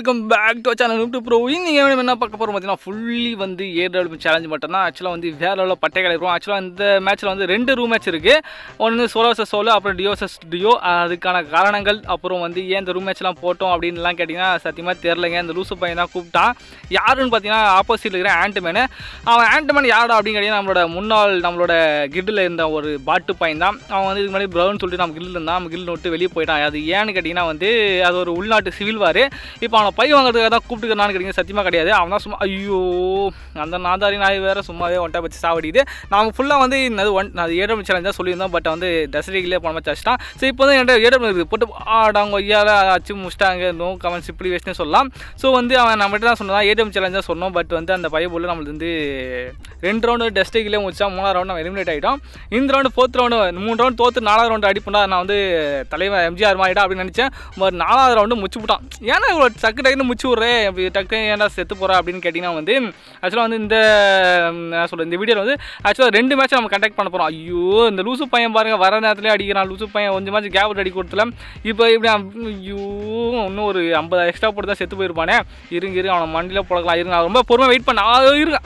Welcome back to channel YouTube bro நீங்கள் என்ன பார்க்க போகிறோம் பார்த்தீங்கன்னா ஃபுல்லி வந்து ஏடபிள்யூ சேலஞ்ச் மட்டும் தான் ஆக்சுவலாக வந்து வேற லெவலில் பட்டை கிடைக்கும் ஆக்சுவலாக இந்த மேட்ச்சில் வந்து ரெண்டு ரூம் மேட்ச் இருக்குது ஒன்று சோலோசஸ் சோலோ அப்புறம் டியோசஸ் டியோ அதுக்கான காரணங்கள் அப்புறம் வந்து ஏன் இந்த ரூம் மேட்ச்லாம் போட்டோம் அப்படின்லாம் கேட்டிங்கன்னா சத்தியமாக தெரிலங்க இந்த லூசு பையன் தான் கூப்பிட்டான் யாருன்னு பார்த்தீங்கன்னா ஆப்போசிட்டில் இருக்கிற ஆண்ட்மேனு அவன் ஆண்ட்மேன் யாரா அப்படின்னு கேட்டிங்கன்னா நம்மளோட முன்னாள் நம்மளோட கில்டில் இருந்த ஒரு பாட்டு பையன் தான் அவன் வந்து இதுக்கு முன்னாடி ப்ரௌன் சொல்லிட்டு நம்ம கில்டில் இருந்தான் நம்ம கில்டு விட்டு வெளியே போயிட்டான் அது ஏன்னு கேட்டிங்கன்னா வந்து அது ஒரு உள்நாட்டு சிவில் வார் இப்போ அவனை பை வாங்குறதுக்காக தான் கூப்பிட்டுக்கிறான்னு கேட்டிங்க சத்தியமாக கிடையாது அவன் தான் சும்மா ஐயோ அந்த நாதாரி நாய் வேறு சும்மாவே ஒன்ட்டை வச்சு சாவடிது நாங்கள் ஃபுல்லாக வந்து இந்த ஒன் அது ஏழு சேலஞ்ச் தான் சொல்லியிருந்தோம் பட் வந்து டெசரிக்கிலே போன மாதிரி வச்சுட்டான் ஸோ இப்போ வந்து என்கிட்ட ஏழு இருக்குது போட்டு ஆடாங்க ஐயால அச்சு முடிச்சிட்டாங்க நோ கமெண்ட்ஸ் இப்படி வேஸ்ட்னு சொல்லலாம் ஸோ வந்து அவன் நம்மகிட்ட தான் சொன்னதான் ஏடிஎம் சேலஞ்ச் தான் சொன்னோம் பட் வந்து அந்த பையபுள்ள நம்மளுக்கு வந்து ரெண்டு ரவுண்டு டெஸ்டிக்கிலே முடிச்சா மூணாவது ரவுண்ட் நம்ம எலிமினேட் ஆகிட்டோம் இந்த ரவுண்டு ஃபோர்த் ரவுண்டு மூணு ரவுண்ட் தோற்று நாலாவது ரவுண்டு அடிப்பண்டா நான் வந்து தலைவர் எம்ஜிஆர் மாறிடா அப்படின்னு நினச்சேன் ஒரு நாலாவது ரவுண்டு முச்சு விட்டான் ஏன்னா இவ்வளோ டக்கு டக்குன்னு முச்சு விட்றேன் இப்படி டக்கு ஏன்டா செத்து போகிறா அப்படின்னு கேட்டிங்கன்னா வந்து ஆக்சுவலாக வந்து இந்த நான் சொல்கிறேன் இந்த வீடியோவில் வந்து ஆக்சுவலாக ரெண்டு மேட்ச் நம்ம கண்டக்ட் பண்ண போகிறோம் ஐயோ இந்த லூசு பையன் பாருங்க வர நேரத்துலேயே அடிக்கிறான் லூசு பையன் கொஞ்சம் மேட்ச் கேப் அடி கொடுத்துல இப்போ இப்படி அவன் ஐயோ இன்னும் ஒரு ஐம்பது எக்ஸ்ட்ரா போட்டு தான் செத்து போயிருப்பானே இருங்க இருங்க அவனை மண்டியில் போடலாம் இருங்க அவன் ரொம்ப பொறுமை வெயிட் பண்ண ஆ, இருங்க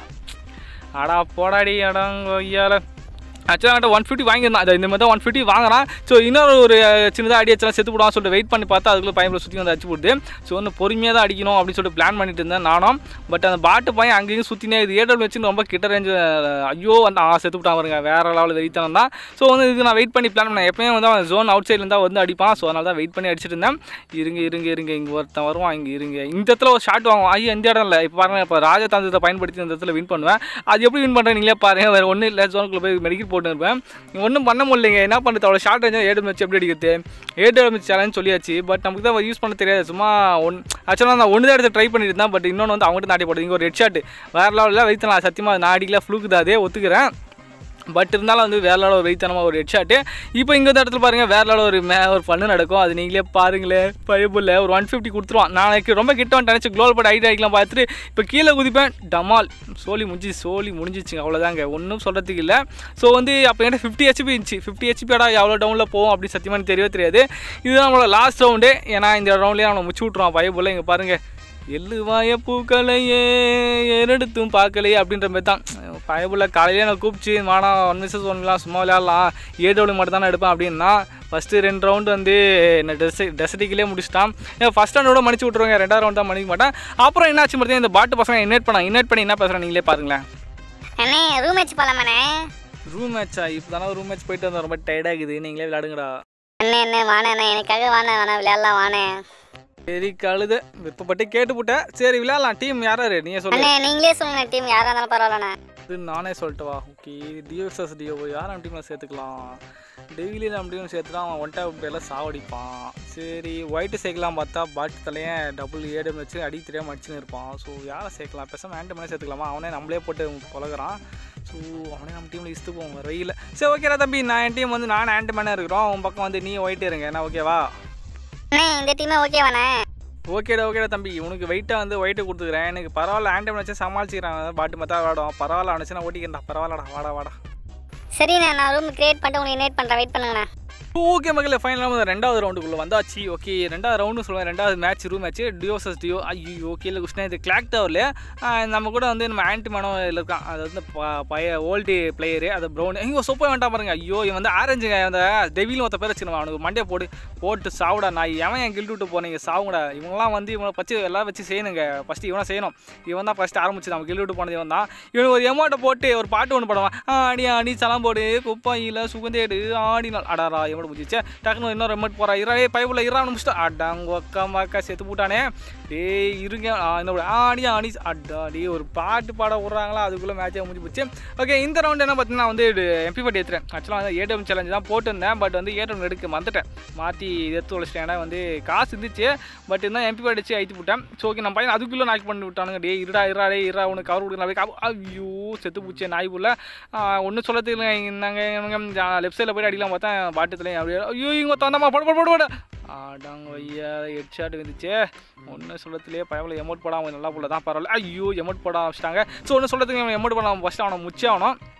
அடா போடாடி அடங்க ஐயால ஆக்சுவலாக ஒன் ஃபிஃப்டி வாங்கியிருந்தான் அது இந்த மாதிரி தான் ஒன் ஃபிஃப்டி வாங்குறான் ஸோ இன்னொரு ஒரு சின்னதாக அடி வச்சலாம் செத்து போடுவான்னு சொல்லிட்டு வெயிட் பண்ணி பார்த்தா அதுக்குள்ளே பையன் சுற்றி வந்து அடிச்சு போட்டு ஸோ வந்து பொறுமையாக தான் அடிக்கணும் அப்படின்னு சொல்லிட்டு பிளான் பண்ணிட்டு இருந்தேன் நானும் பட் அந்த பாட்டு பையன் அங்கேயும் சுற்றினே இது ஏடல் வச்சுன்னு ரொம்ப கிட்ட ரேஞ்சு ஐயோ வந்து ஆ செத்து விட்டான் பாருங்க வேற லெவலில் வெயிட்டான தான் ஸோ வந்து இது நான் வெயிட் பண்ணி பிளான் பண்ணேன் எப்பயும் வந்து அவன் ஜோன் அவுட் சைடில் இருந்தால் வந்து அடிப்பான் ஸோ அதனால தான் வெயிட் பண்ணி அடிச்சிட்டு இருந்தேன் இருங்க இருங்க இருங்க இங்கே ஒருத்தன் வருவான் இங்கே இருங்க இந்த இடத்துல ஒரு ஷாட் வாங்குவான் ஐயோ இந்த இடம் இல்லை இப்போ பாருங்க இப்போ ராஜதாந்திரத்தை பயன்படுத்தி இந்த இடத்துல வின் பண்ணுவேன் அது எப்படி வின் பண்ணுறேன் நீங்களே பாருங்க வேறு ஒன்றும் இல்லை ஜோனுக்குள்ளே போய் மெடிக்கல் போட்டு இருப்பேன் ஒன்றும் பண்ண முடியலைங்க என்ன பண்ணுறது அவ்வளோ ஷார்ட் ரேஞ்சாக ஏடு வச்சு எப்படி அடிக்கிறது ஏடு வச்சு சேலஞ்ச் சொல்லியாச்சு பட் நமக்கு தான் யூஸ் பண்ண தெரியாது சும்மா ஒன் ஆக்சுவலாக நான் ஒன்று தான் எடுத்து ட்ரை பண்ணிட்டு இருந்தேன் பட் இன்னொன்று வந்து அவங்ககிட்ட நாட்டி போடுது இங்கே ஒரு ஹெட் ஷாட் வேறு லெவலில் வைத்தலாம் சத்தியமாக நான் அடிக்கல ஃப்ளூக்கு தான் அதே ஒத்துக்கிறேன் பட் இருந்தாலும் வந்து வேற லெவலில் ஒரு வெயித்தனமாக ஒரு ஹெட்ஷாட்டு இப்போ இங்கே இந்த இடத்துல பாருங்கள் வேற லெவலில் ஒரு மே ஒரு பண்ணு நடக்கும் அது நீங்களே பாருங்களேன் பயபுல்ல ஒரு ஒன் ஃபிஃப்டி கொடுத்துருவான் நாளைக்கு ரொம்ப கிட்ட வந்து நினச்சி க்ளோல் பட் ஐடி ஆகிக்கலாம் பார்த்துட்டு இப்போ கீழே குதிப்பேன் டமால் சோலி முடிஞ்சு சோலி முடிஞ்சிச்சுங்க அவ்வளோதாங்க ஒன்றும் சொல்கிறதுக்கு இல்லை ஸோ வந்து அப்போ என்கிட்ட ஃபிஃப்டி ஹெச்பி இருந்துச்சு ஃபிஃப்டி ஹெச்பியோட எவ்வளோ டவுனில் போகும் அப்படின்னு சத்தியமாக எனக்கு தெரியவே தெரியாது இதுதான் நம்மளோட லாஸ்ட் ரவுண்டு ஏன்னா இந்த ரவுண்ட்லேயே அவனை முச்சு விட்ருவான் பயபுல்ல இங்கே பாருங்கள் எள்ளுவாய பூக்களையே ஏறெடுத்தும் பார்க்கலையே அப்படின்ற மாதிரி தான் பயபுள்ள காலையிலே நான் கூப்பிச்சு மானா ஒன் மிஸ்ஸஸ் ஒன்லாம் சும்மா விளையாடலாம் ஏடபிள்யூ மட்டும் தானே எடுப்பேன் அப்படின்னா ஃபஸ்ட்டு ரெண்டு ரவுண்டு வந்து என்ன டெஸ் டெசட்டிக்கிலே முடிச்சிட்டான் ஏன் ஃபஸ்ட் ரவுண்டோட மன்னிச்சு விட்ருவாங்க ரெண்டாவது ரவுண்ட் தான் மன்னிக்க மாட்டேன் அப்புறம் என்னாச்சு பார்த்தீங்கன்னா இந்த பாட்டு பசங்க இன்வைட் பண்ணாங்க இன்வைட் பண்ணி என்ன பேசுகிறேன் நீங்களே பாருங்களேன் அண்ணே ரூம் வச்சு போலாமாண்ணே ரூம் மேட்சா இப்போ தானே ரூம் மேட்ச் போயிட்டு வந்தோம் ரொம்ப டயர்டாகுது நீங்களே விளையாடுங்கடா அண்ணே அண்ணே வாணே அண்ணே எனக்காக வாணே வேணா விளையாடலாம் வாணே சரி கழுத விருப்பப்பட்டு கேட்டுப்புட்டேன் சரி விளையாடலாம் டீம் யாராரு நீயே சொல்லு அண்ணே நீங்களே சொல்லுங்க டீம் யாரா இருந்தாலும் பரவாயில்லண்ணே இது நானே சொல்லிட்டு வா ஓகே டிஎஸ்எஸ் டிஓ யார் நம்ம டீமில் சேர்த்துக்கலாம் டெய்லி நம்ம டீம் சேர்த்துனா அவன் ஒன் டைம் பேரில் சாவடிப்பான் சரி ஒயிட்டு சேர்க்கலாம் பார்த்தா பாட்டு தலையன் டபுள் ஏடம் வச்சு அடி தெரியாமல் அடிச்சுன்னு இருப்பான் ஸோ யாரை சேர்க்கலாம் பேசாமல் ஆண்டி மேலே சேர்த்துக்கலாமா அவனே நம்மளே போட்டு பழகுறான் ஸோ அவனே நம்ம டீமில் இஸ்து போவோம் வேறு வெயில் சரி ஓகேடா தம்பி நான் என் டீம் வந்து நான் ஆண்டி மேனே இருக்கிறோம் உன் பக்கம் வந்து நீ ஒயிட்டே இருங்க என்ன ஓகேவா அண்ணே இந்த டீமே ஓகேவாண்ணே ஓகேடா ஓகேடா தம்பி உனக்கு வெயிட்டாக வந்து ஒயிட்டு கொடுத்துக்கிறேன் எனக்கு பரவாயில்ல ஆண்டம் வச்சு சமாளிச்சுக்கிறான் பாட்டு மத்தா விளாடும் பரவாயில்ல அனுச்சுன்னா ஓட்டிக்கிறா பரவாயில்லடா வாடா வாடா சரிண்ணே நான் ரூம் கிரியேட் பண்ணிட்டு உங்களுக்கு இன்வைட் பண்ணுறேன் வெயிட் பண்ணுங்கண்ணே ஓகே மக்களே ஃபைனலாக வந்து ரெண்டாவது ரவுண்டுக்குள்ளே வந்தாச்சு ஓகே ரெண்டாவது ரவுண்டு சொல்லுவேன் ரெண்டாவது மேட்ச் ரூம் மேட்ச் டியோசஸ் டியோ ஐயோ கீழே குஷ்ணா இது கிளாக் டவரில் நம்ம கூட வந்து நம்ம ஆன்டி மனோ இதில் இருக்கான் அது வந்து ப- பழைய ஓல்டு பிளேயரு அது ப்ரௌன் ஐயோ சூப்பர் வேண்டாம் பாருங்க ஐயோ இவன் வந்து ஆரஞ்சுங்க அந்த டெவிலும் ஒருத்த பேர் வச்சுருவான் அவனுக்கு மண்டே போடு போட்டு சாவுடா நான் எவன் என் கில்ட்டு விட்டு போனீங்க சாவுங்கடா இவங்களாம் வந்து இவனை வச்சு எல்லாம் வச்சு செய்யணுங்க ஃபஸ்ட்டு இவனை செய்யணும் இவன் தான் ஃபஸ்ட்டு ஆரம்பிச்சு நம்ம கில்ட்டு விட்டு போனது இவன் தான் இவனுக்கு ஒரு எமௌண்ட்டை போட்டு ஒரு பாட்டு ஒன்று பாடுவான் ஆடி ஆடி சலம் போடு குப்பாயில் சுகந்தேடு ஆடி நாள் அடாரா எவ்வளோ முடிச்சிச்சே டக்குனு இன்னொரு ரெமோட் போகிறா இரா ஏ பைப்பில் இறான்னு முடிச்சுட்டு அடாங்க ஒக்கா மாக்கா செத்து போட்டானே டேய் இருங்க ஆ, இன்னொரு ஆடி ஆடி அடா டேய் ஒரு பாட்டு பாட விட்றாங்களா அதுக்குள்ளே மேட்சே முடிஞ்சு போச்சு ஓகே இந்த ரவுண்ட் என்ன பார்த்தீங்கன்னா வந்து எம்பி பட்டி ஏற்றுறேன் ஆக்சுவலாக வந்து ஏடிஎம் சேலஞ்ச் தான் போட்டிருந்தேன் பட் வந்து ஏடிஎம் எடுக்க மறந்துட்டேன் மாற்றி எடுத்து உழைச்சிட்டேன் ஏன்னா வந்து காசு இருந்துச்சு பட் இருந்தால் எம்பி அடிச்சு ஐத்து விட்டேன் ஸோ ஓகே நம்ம பையன் அதுக்குள்ளே நாக் பண்ணி விட்டானுங்க டே இருடா இருடா டே இருடா உனக்கு கவர் கொடுக்க போய் கா- ஐயோ செத்து பூச்சே நாய் புள்ள ஒன்றும் சொல்ல தெரியல நாங்கள் லெஃப்ட் சைடில் போய் அடிக்கலாம் பார்த்தேன் பாட்டுத்துலேயும் அப்படியே ஐயோ இங்கே தந்தம்மா போட போட போட போட ஆடாங்க ஐயா ஹெட் ஷாட் வந்துச்சு ஒன்றும் சொல்லத்துலேயே பயவில் எமௌண்ட் போடாமல் நல்லா புள்ள தான் பரவாயில்ல ஐயோ எமௌண்ட் போட ஆரம்பிச்சிட்டாங்க ஸோ ஒன்றும் சொல்கிறதுக்கு எமௌண்ட் போடாமல் ஃபஸ்ட்டு அவனை முச்சே ஆகணும்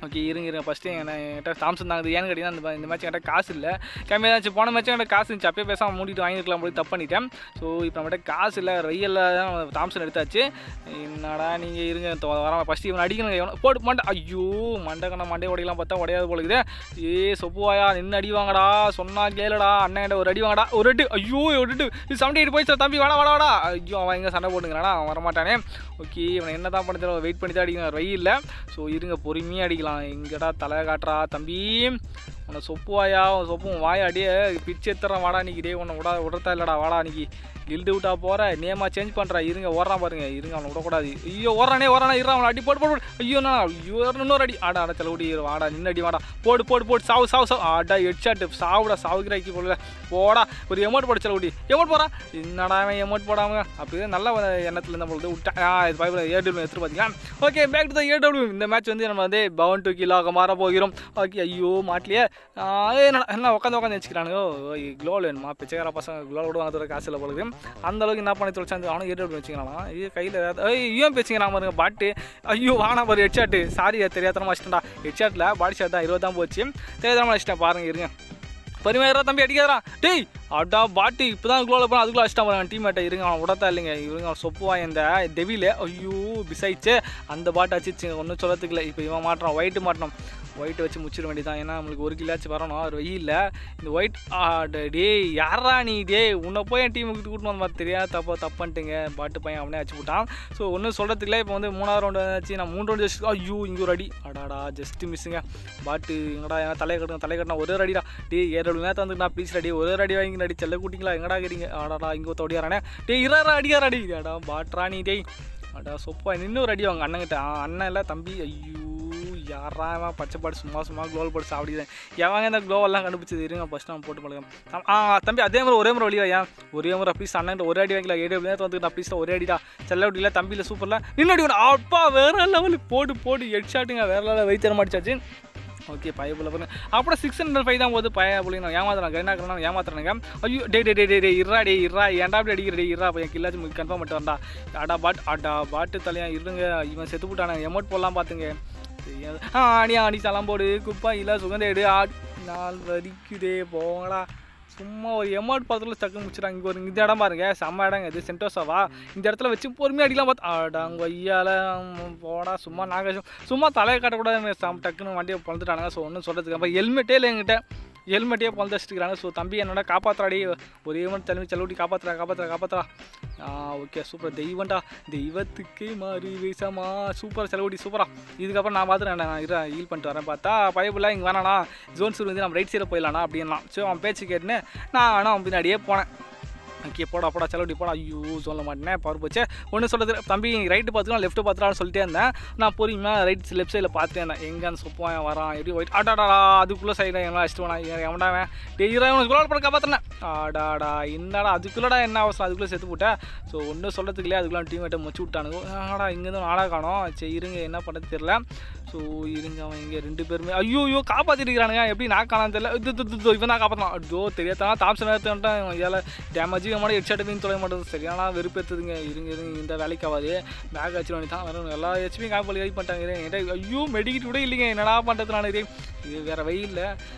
ஓகே இருங்க இருங்க ஃபஸ்ட்டு என்கிட்ட தாம்சன் தாங்க ஏன்னு கேட்டிங்கன்னா இந்த இந்த மேட்ச் என்கிட்ட காசு இல்லை கம்மியாக தான் போன மேட்ச் என்கிட்ட காசு இருந்துச்சு அப்பயே பேசாமல் மூடிட்டு வாங்கிருக்கலாம் போய் தப்பு பண்ணிட்டேன் ஸோ இப்போ நம்மகிட்ட காசு இல்லை வெயிலில் தான் தாம்சன் எடுத்தாச்சு என்னடா நீங்கள் இருங்க தொ- வராம ஃபஸ்ட்டு இவன் அடிக்கணுங்க எவனை போட்டு மண்டை ஐயோ மண்டை கண்ண மண்டை உடையலாம் பார்த்தா உடையாது போல இருக்குது ஏ சொப்புவாயா நின்று அடி வாங்கடா சொன்னா கேளுடா அண்ணன் ஒரு அடி வாங்கடா ஒரு அடி ஐயோ ஒரு அடி இது செவன்டி எயிட் போயிடுச்சு தம்பி வாடா வாடா வாடா ஐயோ அவன் எங்கே சண்டை போட்டுங்கிறானா அவன் வரமாட்டானே ஓகே இவனை என்ன தான் பண்ண வெயிட் பண்ணி தான் அடிக்கணும் வெயில் ஸோ இருங்க பொறுமையாக அடிக்கலாம் எங்கடா தலை காட்டுறா தம்பி உன்னை சொப்புவாயா உன் சொப்பும் வாயா அடியே பிச்சு எத்துறேன் வாடா இன்னைக்கு டே உன்னை விடா விடறதா இல்லைடா வாடா இன்னைக்கு கில்டு விட்டா போற நேமா சேஞ்ச் பண்றா இருங்க ஓடுறான் பாருங்க இருங்க அவனை விடக்கூடாது ஐயோ ஓடுறானே ஓடுறானே இருறான் அவனை அடி போடு போடு போடு. ஐயோ நான் ஐயோ இன்னொரு அடி ஆடா ஆடா செலவுடி வாடா நின்று அடி வாடா போடு போடு போடு சாவு சாவு சாவு ஆடா ஹெட்ஷாட்டு சாவுடா சாவுகிறாக்கி போடல போடா ஒரு எமௌண்ட் போட செலவுடி எமௌண்ட் போடா என்னடா அவன் எமௌண்ட் போடாம அப்படியே நல்ல எண்ணத்துல இருந்த பொழுது விட்டா ஆ இது பைபிள் ஏடபிள்யூ எடுத்து பார்த்தீங்களா okay back to the AW இந்த மேட்ச் வந்து நம்ம வந்து பவன் டூ கிலாக மாற போகிறோம் ஓகே ஐயோ மாட்டலையே ஆ, ஏய், என்னடா என்ன உட்காந்து உட்காந்து வச்சுக்கிறானுங்க க்ளோல் வேணுமா பிச்சைக்கார பசங்க க்ளோல் கூட வாங்குற காசு இல்லை பொழுது அந்த அளவுக்கு என்ன பண்ணி தொலைச்சாந்து அவனும் ஏடபிள்யூ வச்சுக்கிறானா இது கையில் ஏதாவது ஏய் ஏன் பேச்சுக்கிறான் பாருங்க பாட்டு ஐயோ வானா பாரு ஹெட்ஷாட்டு சாரி தெரியாதனமா வச்சுட்டா ஹெட்ஷாட்டில் பாடி ஷாட் தான் இருபது தான் போச்சு தெரியாதனமா வச்சுட்டேன் பாருங்க இருங்க பரிமையா தம்பி அடிக்காதா டேய் அடா பாட்டு இப்போ தான் க்ளோவில் போனால் அதுக்குள்ள அடிச்சிட்டான் பாருங்க டீம்மேட்டை இருங்க அவன் உடத்தா இல்லைங்க இவங்க அவன் சொப்புவா இந்த டெவில ஐயோ பிசைச்சு அந்த பாட்டு அடிச்சிச்சுங்க ஒன்றும் சொல்லத்துக்கு இல்லை இப்போ இவன் மாட்டுறான் ஒயிட்டு மாட்டணும் ஒயிட் வச்சு முச்சிட வேண்டியதான் ஏன்னா நம்மளுக்கு ஒரு கில்லாச்சும் வரணும் ஒரு வெயில்ல இந்த ஒயிட் டேய் யாரா நீ டேய் உன்னை போய் என் டீமுக்கு கூட்டிட்டு வந்த மாதிரி தெரியாது தப்பா தப்புன்ட்டுங்க பாட்டு பையன் அவனே அடிச்சு விட்டான் ஸோ ஒன்றும் சொல்கிறதுக்கு இல்லை இப்போ வந்து மூணாவது ரவுண்டு ஆச்சு நான் மூணு ரவுண்டு ஜஸ்ட் ஐயோ இங்கே ஒரு அடி அடாடா ஜஸ்ட் மிஸ்ஸுங்க பாட்டு எங்கடா என் தலை கட்டுங்க தலை கட்டினா ஒரே ஒரு அடிடா டேய் ஏழு நேரத்தை வந்துட்டு நான் ப்ளீஸ் அடி ஒரே ஒரு அடி வாங்கி அடி செல்ல கூட்டிங்களா எங்கடா கேறீங்க அடாடா இங்கே ஒருத்த ஓடியாரானே டேய் இறாரா அடியாரா அடி அடா பாட்ராணி டேய் அடா சொப்பா இன்னும் ஒரு அடி வாங்க அண்ணங்கிட்ட ஆ, அண்ணன் இல்லை தம்பி ஐயோ யாரா இவன் பச்சை பாடு சும்மா சும்மா க்ளோவல் போட்டு சாப்பிடுறேன் எவங்க இந்த க்ளோவெல்லாம் கண்டுபிடிச்சது இருங்க ஃபஸ்ட் நான் போட்டு பழகம் ஆ தம்பி அதே மாதிரி ஒரே முறை வழியா ஏன் ஒரே முறை ப்ளீஸ் அண்ணன் ஒரே அடி வாங்கல ஏழு நேரத்தை வந்து நான் ப்ளீஸ் ஒரே அடிடா செல்ல அடியில தம்பியில் சூப்பரில் நின்று அடி அப்பா வேற லெவல் போட்டு போட்டு ஹெட் ஷாட்டுங்க வேற லெவலில் வைத்தியம் அடிச்சாச்சு ஓகே பயப்புல பாருங்க அப்புறம் சிக்ஸ் ஹண்ட்ரட் ஃபைவ் தான் போது பய புள்ளிங்க ஏமாத்துறாங்க என்ன கண்ணா ஏமாத்துறானுங்க ஐயோ டே டே டே டே டே இருறா டே இருறா ஏன்டா அப்படி அடிக்கிற டே இருறா பையன் கில்லாச்சும் கன்ஃபார்ம் பண்ணிட்டு வரண்டா அடா பாட் அடா பாட்டு தலையா இருங்க இவன் செத்து போட்டானே எமௌண்ட் போடலாம் பார்த்துங்க தெரியாது ஆ அடி அடி சலாம் போடு குப்பா இல்லை சுகந்தேடு ஆ நாள் வலிக்குதே போங்கடா சும்மா ஒரு எமௌண்ட் பக்கத்தில் டக்குன்னு முடிச்சிட்டாங்க இங்கே ஒரு இந்த இடம் பாருங்க செம்ம இடங்க இது சென்டோசாவா இந்த இடத்துல வச்சு பொறுமையாக அடிக்கலாம் பார்த்து ஆடாங்க ஐயால ம், போடா சும்மா நாங்கள் சும்மா தலையை காட்டக்கூடாது சம் டக்குன்னு வண்டியை பழந்துட்டானுங்க ஸோ ஒன்றும் சொல்கிறதுக்கு அப்புறம் ஹெல்மெட்டே இல்லை எங்கிட்ட ஹெல்மெட்டே பழந்து வச்சுருக்காங்க ஸோ தம்பி என்னடா காப்பாத்துறாடி ஒரே மட்டும் தலைமை செலவுட்டி காப்பாத்துறா காப்பாத்துறா காப்பாத்துறா ஆ ஓகே சூப்பர் தெய்வம்டா தெய்வத்துக்கு மாறி வீசமா சூப்பர் செலவுட்டி சூப்பரா இதுக்கப்புறம் நான் பார்த்துறேன் நான் இரு ஹீல் பண்ணிட்டு வரேன் பார்த்தா பயப்புல இங்கே வேணாண்ணா ஜோன் சூர் வந்து நம்ம ரைட் சைடில் போயிடலாம்னா அப்படின்னா ஸோ அவன் பேச்சு கேட்டுன்னு நான் ஆனால் அவன் பின்னாடியே போனேன் ஓகே போடா போடா செலவுட்டி போடா ஐயோ சொல்ல மாட்டேனே பவர் போச்சு ஒன்று சொல்கிறது தம்பி ரைட்டு பார்த்துக்கலாம் லெஃப்ட் பார்த்துலான்னு சொல்லிட்டே இருந்தேன் நான் பொறுமையாக ரைட் லெஃப்ட் சைடில் பார்த்துட்டே இருந்தேன் எங்கே அந்த சொப்பான் வரான் எப்படி ஒயிட் ஆடாடா அதுக்குள்ளே சைடில் எல்லாம் அடிச்சுட்டு வேணா எவன்டாவன் டெய்ரா இவனுக்கு குளோல் படம் காப்பாற்றினேன் ஆடாடா என்னடா அதுக்குள்ளடா என்ன அவசரம் அதுக்குள்ளே செத்து போட்டேன் ஸோ ஒன்றும் சொல்கிறதுக்கு இல்லையா அதுக்குள்ள டீம் கிட்ட முச்சு விட்டானுங்க ஆடா இங்கேருந்து நாடா காணோம் சரி இருங்க என்ன பண்ணுறது தெரில ஸோ இருங்க அவன் இங்கே ரெண்டு பேருமே ஐயோ ஐயோ காப்பாற்றிட்டு இருக்கிறானுங்க எப்படி நான் காணான்னு தெரியல இது இது, இது, இவன் தான் காப்பாற்றான் ஐயோ தெரியாதான் தாம்சன் நேரத்துட்டான் இவன் இதில் டேமேஜ் இவன் ஹெட் ஷாட்டுமே தொலை மாட்டேது சரியான வெறுப்பேற்றுதுங்க இருங்க இருங்க இந்த வேலைக்கு ஆகாது பேக் வச்சு வேண்டி தான் வேணும் எல்லா ஹெச்பி காப்பாளி ஹெல்ப் பண்ணிட்டாங்க இரு. என்கிட்ட ஐயோ மெடிக்கிட்டு கூட இல்லைங்க என்னடா பண்ணுறது நான் இது இது வேறு வெயிலில்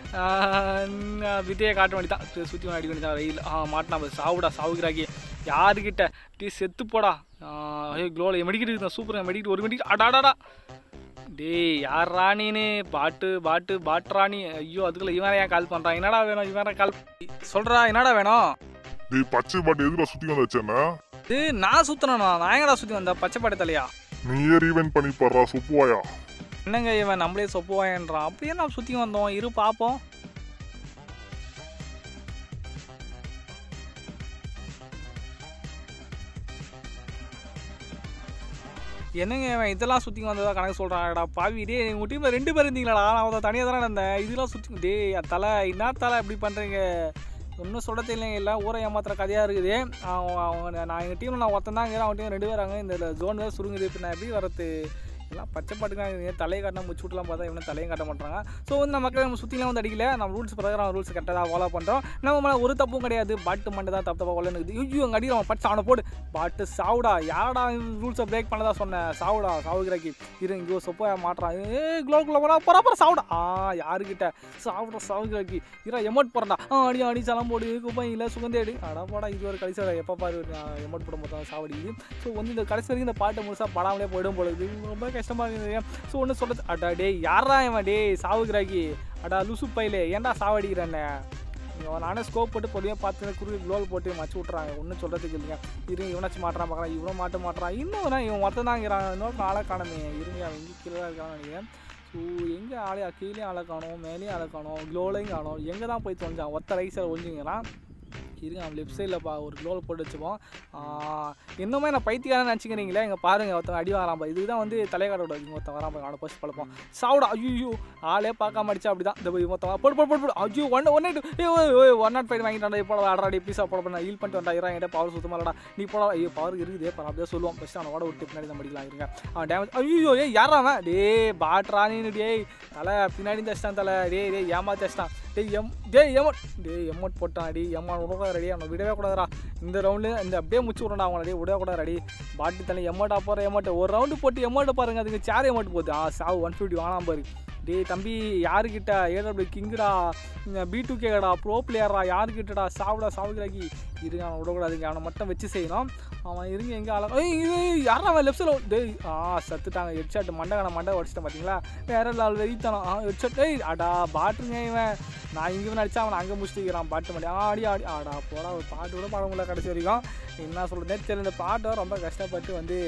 விதையை காட்ட வேண்டி தான் சுற்றி அடிக்க வேண்டி தான் வெயில் ஆ மாட்டினா பாரு. சாவுடா சாவுகிறாக்கி யாருக்கிட்ட டீ செத்து போடா ஐயோ க்ளோவில் மெடிக்கிட்டு சூப்பர் மெடிக்கிட்டு ஒரு மெடிக்கிட்டு அடாடாடா டேய் யாரா நீனு பாட்டு பாட்டு பாட்ராணி ஐயோ அதுக்குள்ள இவன் ஏன் கால் பண்றான் என்னடா வேணும் இவன் கால் சொல்றா என்னடா வேணும் டேய் பச்சை பாட்டு எதுக்குடா சுத்தி வந்து வச்சேன்னா இது நான் சுத்தணும்ண்ணா நான் எங்கடா சுத்தி வந்தேன் பச்சை பாட்டு தலையா நீயே ரீவெண்ட் பண்ணி பாடுறா சுப்புவாயா என்னங்க இவன் நம்மளே சொப்புவாயன்றான் அப்படியே நான் சுத்தி வந்தோம் இரு பாப்போம் என்னங்க இவன் இதெல்லாம் சுற்றி வந்ததா கணக்கு சொல்கிறாடா பாவி டே உங்கள் டீமில் ரெண்டு பேர் இருந்தீங்களாடா நான் அவன் தனியாக தானே இருந்தேன் இதெல்லாம் சுற்றி டே தலை என்ன தலை இப்படி பண்ணுறீங்க ஒன்றும் சொல்ல தெரியலைங்க எல்லாம் ஊரை ஏமாத்துற கதையாக இருக்குது அவன் அவங்க நான் எங்கள் டீமில் நான் ஒருத்தன் தான் இருக்கிறேன் அவன் டீம் ரெண்டு பேர் அங்கே இந்த ஜோன் வேறு சுருங்குது இப்போ நான் எப்படி வரது எல்லாம் பச்சை பாட்டுக்காக தலையை காட்டினா முடிச்சு விட்டுலாம் பார்த்தா இவனும் தலையும் காட்ட மாட்டாங்க ஸோ வந்து நம்ம மக்களை நம்ம சுற்றிலாம் வந்து அடிக்கல நம்ம ரூல்ஸ் பிரகாரம் ரூல்ஸ் கரெக்டாக தான் ஃபாலோ பண்ணுறோம் நம்ம மேலே ஒரு தப்பும் கிடையாது பாட்டு மண்டை தான் தப்பு தப்பாக வளர்ந்துக்குது ஐயோ அங்கே அடிக்கிறோம் பட்டு அவனை போடு பாட்டு சாவுடா யாரடா ரூல்ஸை பிரேக் பண்ணதா சொன்னேன் சாவுடா சாவுகிறாக்கி இரு இங்கோ சொப்பா மாட்டுறான் ஏ க்ளோ க்ளோ போடா போறா போறா சாவுடா ஆ யாருக்கிட்ட சாவுடா சாவுகிறாக்கி இரா எமோட் போடுறா ஆ அடி அடி சலம் போடு குப்பை இல்லை சுகந்தே அடி அடா போடா இது ஒரு கடைசி எப்போ பாரு எமோட் போட மொத்தம் சாவடிக்குது ஸோ வந்து இந்த கடைசி வரைக்கும் இந்த பாட்டை முழுசாக படாமலே போயிடும் போல இருக்குது ரொம்ப கஷ்டமாக இருக்குது ஸோ ஒன்று சொல்கிறது அடா டேய் யாரா இவன் டேய் சாவுகிறாக்கி அடா லுசு பையிலே ஏன்டா சாவடிக்கிறேன்னு இவன் நானே ஸ்கோப் போட்டு பொறுமையாக பார்த்து குறுக்கு க்ளோல் போட்டு மச்சு விட்றாங்க ஒன்றும் சொல்கிறதுக்கு இல்லைங்க இரு இவனாச்சும் மாட்டுறான் பார்க்கலாம் இவனும் மாட்ட மாட்டுறான் இன்னும் நான் இவன் மொத்தம் தாங்கிறான் இன்னொரு ஆளை காணுமே இருங்க அவன் எங்கே கீழே தான் இருக்கான்னு நினைக்கிறேன் ஸோ எங்கே ஆளே கீழே ஆளை காணும் மேலேயும் ஆளை காணும் க்ளோலையும் காணும் எங்கே தான் போய் தொலைஞ்சான் ஒத்த ரைஸில் ஒழிஞ்சிங்கிறான் இருங்க அவன் லெஃப்ட் சைடில் பா ஒரு க்ளோவில் போட்டு வச்சுப்போம் இன்னுமே நான் பைத்தியக்காரன் நினச்சிக்கிறீங்களே இங்கே பாருங்கள் ஒருத்தன் அடி வரான் பா இதுக்கு தான் வந்து தலைக்காரோட இங்கே ஒருத்தன் வரான் அவனை ஃபஸ்ட் பழப்போம் சாவுடா ஐயோ ஆளே பார்க்காம அடிச்சா அப்படி தான் இந்த போய் மொத்தம் போடு போடு போடு போடு ஐயோ one one eight A one not five வாங்கிட்டாண்டா இப்போ ஆடுறாடி பீஸா போட பண்ண ஹீல் பண்ணிட்டு வந்தா இறா என்கிட்ட பவர் சுத்தமாக இல்லடா நீ போட ஐயோ பவர் இருக்குது இப்போ அப்படியே சொல்லுவோம் ஃபஸ்ட்டு அவனோட விட்டு பின்னாடி தான் படிக்கலாம் இருங்க அவன் டேமேஜ் ஐயோ ஏ யாரா அவன் டே பாட்ரா நீ டேய் தலை பின்னாடி தச்சிட்டான் தலை டே டே ஏமா தச்சிட்டான் டேய் எம் டேய் எமௌண்ட் டேய் எமௌண்ட் போட்டான் அடி எம்மா உடனே ரெடி அவனை விடவே கூடாதுடா இந்த ரவுண்டு இந்த அப்படியே முச்சு விடணும் அவங்கள டேய் விடவே கூடாது ரெடி பாட்டு தலை எமௌண்ட்டாக போகிற எமௌண்ட் ஒரு ரவுண்டு போட்டு எமௌண்ட்டை பாருங்க அதுக்கு சேர் எமௌண்ட் போகுது ஆ சாவு ஒன் ஃபிஃப்டி வாங்கலாம் பாரு டேய் தம்பி யாருக்கிட்ட ஏடபிள்யூ கிங்குடா பி டூ கேடா ப்ரோ பிளேயரா யாருக்கிட்டடா சாவுடா சாவுகிறாக்கி இருங்க அவனை விடக்கூடாதுங்க அவனை மட்டும் வச்சு செய்யணும் அவன் இருங்க எங்கே ஆள ஏய் இது யாரா அவன் லெஃப்ட் சைடில் டேய் ஆ சத்துட்டாங்க ஹெட்ஷாட் மண்டை மண்டை உடச்சிட்டேன் பார்த்தீங்களா வேற லால் வெறித்தனம் ஆ ஹெட்ஷாட் டேய் அடா பாட்டுங்க இவன் நான் இங்கே இவன் அடிச்சா அவன் அங்கே முடிச்சுட்டு பாட்டு மாட்டி ஆடி ஆடி ஆடா போடா ஒரு பாட்டு கூட பாட முடியல கடைசி வரைக்கும் என்ன சொல்கிறதே தெரியல இந்த பாட்டை ரொம்ப கஷ்டப்பட்டு வந்து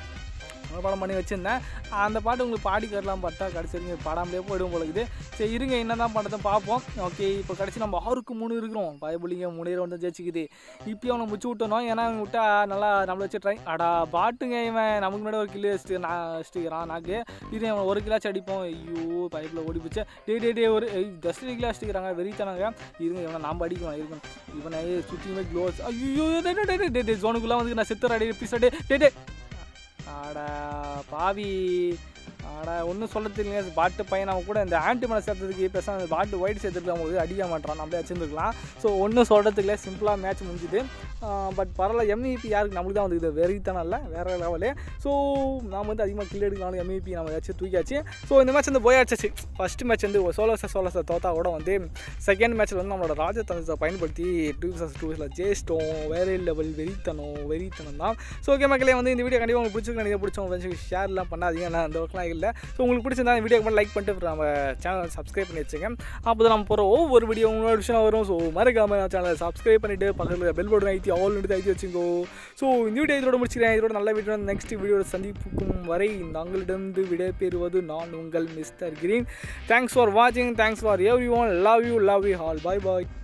படம் பண்ணி வச்சுருந்தேன் அந்த பாட்டு உங்களுக்கு பாடி கரலாம் பார்த்தா கடைசி வரைக்கும் பாடாமலே போயிடும் போல இருக்குது சரி இருங்க என்ன தான் பண்ணுறது பார்ப்போம் ஓகே இப்போ கடைசி நம்ம ஆறுக்கு மூணு இருக்கிறோம் பயபுலிங்க மூணு வந்து ஜெயிச்சுக்குது இப்பயும் அவனை முச்சு விட்டணும் ஏன்னா அவன் விட்டா நல்லா நம்மளை வச்சு ட்ரை அடா பாட்டுங்க இவன் நமக்கு முன்னாடி ஒரு கிலோ வச்சுட்டு நான் வச்சுட்டுக்கிறான் நாக்கு இது அவன் ஒரு கிலாச்சும் அடிப்போம் ஐயோ பைப்பில் ஓடி போச்சு டே டே டே ஒரு ஜஸ்ட் கிலோ அடிச்சுக்கிறாங்க வெறித்தனாங்க இருங்க இவனை நாம் அடிக்கலாம் இருக்கணும் இவனை சுற்றியுமே க்ளோஸ் ஐயோ டே டே டே டே டே ஜோனுக்குள்ளே வந்து நான் சித்தர் அடி பீஸ் டே டே டே ஆடா பாவி ஆடா ஒன்றும் சொல்ல தெரியல பாட்டு பையன் அவன் கூட இந்த ஆன்டி மலை சேர்த்ததுக்கு பேசாம அந்த பாட்டு ஒயிட் சேர்த்துருக்கலாம் போது அடிக்க மாட்டான் நம்மளே வச்சுருந்துருக்கலாம் ஸோ ஒன்றும் சொல்கிறதுக்குல சிம்பிளாக மேட்ச் முடிஞ்சுது பட் பரவாயில்ல எம்இபி யாருக்கு நம்மளுக்கு தான் வந்து இது வெறித்தனம் இல்லை வேறு லெவலு ஸோ நாம் வந்து அதிகமாக கில் எடுக்கலாம் எம்இபி நம்ம ஏதாச்சும் தூக்கியாச்சு ஸோ இந்த மேட்ச் வந்து போயாச்சு ஃபஸ்ட் மேட்ச் வந்து சோலோச சோலோச தோத்தா கூட வந்து செகண்ட் மேட்ச்சில் வந்து நம்மளோட ராஜதந்திரத்தை பயன்படுத்தி டூ வர்சஸ் டூஸில் ஜெயிச்சிட்டோம் வேறு லெவல் வெறித்தனம் வெறித்தனம் தான் ஸோ ஓகே மக்களே வந்து இந்த வீடியோ கண்டிப்பாக உங்களுக்கு பிடிச்சிருக்கு நீங்கள் பிடிச்சவங்க ஷேர்லாம் பண்ணாதீங்க நான் அந்த ஒர்க்லாம் இல்லை ஸோ உங்களுக்கு பிடிச்சிருந்தா இந்த வீடியோ மட்டும் லைக் பண்ணிட்டு நம்ம சேனல் சப்ஸ்கிரைப் பண்ணி வச்சுங்க அப்போ தான் நம்ம போகிற ஒவ்வொரு வீடியோ உங்களோட விஷயம் வரும் ஸோ மறக்காம நான் சேனலை சப்ஸ்கிரைப் பண்ணிவிட்டு பக்கத்தில் பெல் பட்டன் ஐத்தி ஆல் எடுத்து ஐத்தி வச்சுக்கோ ஸோ இந்த வீடியோ இதோட முடிச்சிக்கிறேன் இதோட நல்ல வீடியோ நெக்ஸ்ட் வீடியோட சந்திப்புக்கும் வரை நாங்களிடந்து விடைபெறுவது நான் உங்கள் மிஸ்டர் கிரீன் தேங்க்ஸ் ஃபார் வாட்சிங் thanks for everyone love you love you all bye bye